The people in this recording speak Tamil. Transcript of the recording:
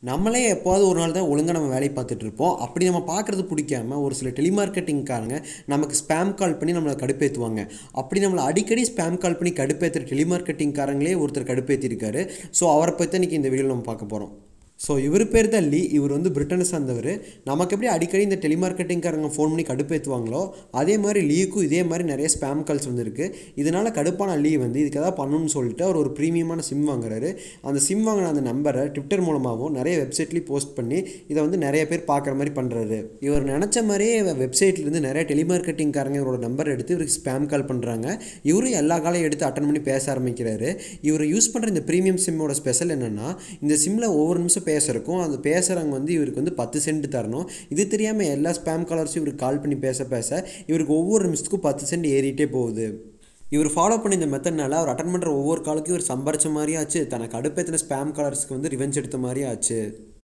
நம்மளே எப்போவாவது ஒரு நாள் தான் ஒழுங்காக நம்ம வேலையை பார்த்துட்டு இருப்போம் அப்படி நம்ம பார்க்குறது பிடிக்காம ஒரு சில டெலிமார்க்கெட்டிங்காரங்க நமக்கு ஸ்பேம் கால் பண்ணி நம்மளை கடுப்பேற்றுவாங்க அப்படி நம்மளை அடிக்கடி ஸ்பேம் கால் பண்ணி கடுப்பேற்றுற டெலிமார்க்கெட்டிங்காரங்களே ஒருத்தர் கடுப்பேற்றிருக்காரு ஸோ அவரை பற்றி இன்றைக்கி இந்த வீடியோவில் நம்ம பார்க்க போகிறோம் ஸோ இவர் பேர் தான் லீ இவர் வந்து பிரிட்டனை சார்ந்தவர் நமக்கு எப்படி அடிக்கடி இந்த டெலிமார்க்கெட்டிங்காரங்க ஃபோன் பண்ணி கடுப்பேற்றுவாங்களோ அதே மாதிரி லீக்கும் இதே மாதிரி நிறைய ஸ்பேம் கால்ஸ் வந்துருக்கு இதனால் கடுப்பான லீ வந்து இதுக்கு எதாவது பண்ணணும்னு சொல்லிட்டு அவர் ஒரு ப்ரீமியமான சிம் வாங்குறாரு அந்த சிம் வாங்கின அந்த நம்பரை ட்விட்டர் மூலமாகவும் நிறைய வெப்சைட்லேயும் போஸ்ட் பண்ணி இதை வந்து நிறைய பேர் பார்க்குற மாதிரி பண்ணுறாரு இவர் நினச்ச மாதிரியே வெப்சைட்லேருந்து நிறைய டெலிமார்க்கெட்டிங்காரங்க இவரோட நம்பர் எடுத்து இவருக்கு ஸ்பேம் கால் பண்ணுறாங்க இவரும் எல்லா காலையும் எடுத்து அட்டன் பண்ணி பேச ஆரம்பிக்கிறாரு இவர் யூஸ் பண்ணுற இந்த ப்ரீமியம் சிம்மோட ஸ்பெஷல் என்னென்னா இந்த சிம்மில் ஒவ்வொரு நிமிஷம் பேசுகிறக்கும் அந்த பேசுகிறவங்க வந்து இவருக்கு வந்து பத்து சென்ட் தரணும் இது தெரியாமல் எல்லா ஸ்பேம் காலர்ஸும் இவருக்கு கால் பண்ணி பேச பேச இவருக்கு ஒவ்வொரு நிமிஷத்துக்கும் பத்து சென்ட் ஏறிட்டே போகுது இவர் ஃபாலோ பண்ணி இந்த மெத்தட்னால அவர் அட்டன் பண்ணுற ஒவ்வொரு காலுக்கும் இவர் சம்பாரிச்ச மாதிரியும் ஆச்சு தனக்கு அடுப்பேற்றின ஸ்பேம் காலர்ஸ்க்கு வந்து ரிவெஞ்ச் எடுத்த மாதிரியும் ஆச்சு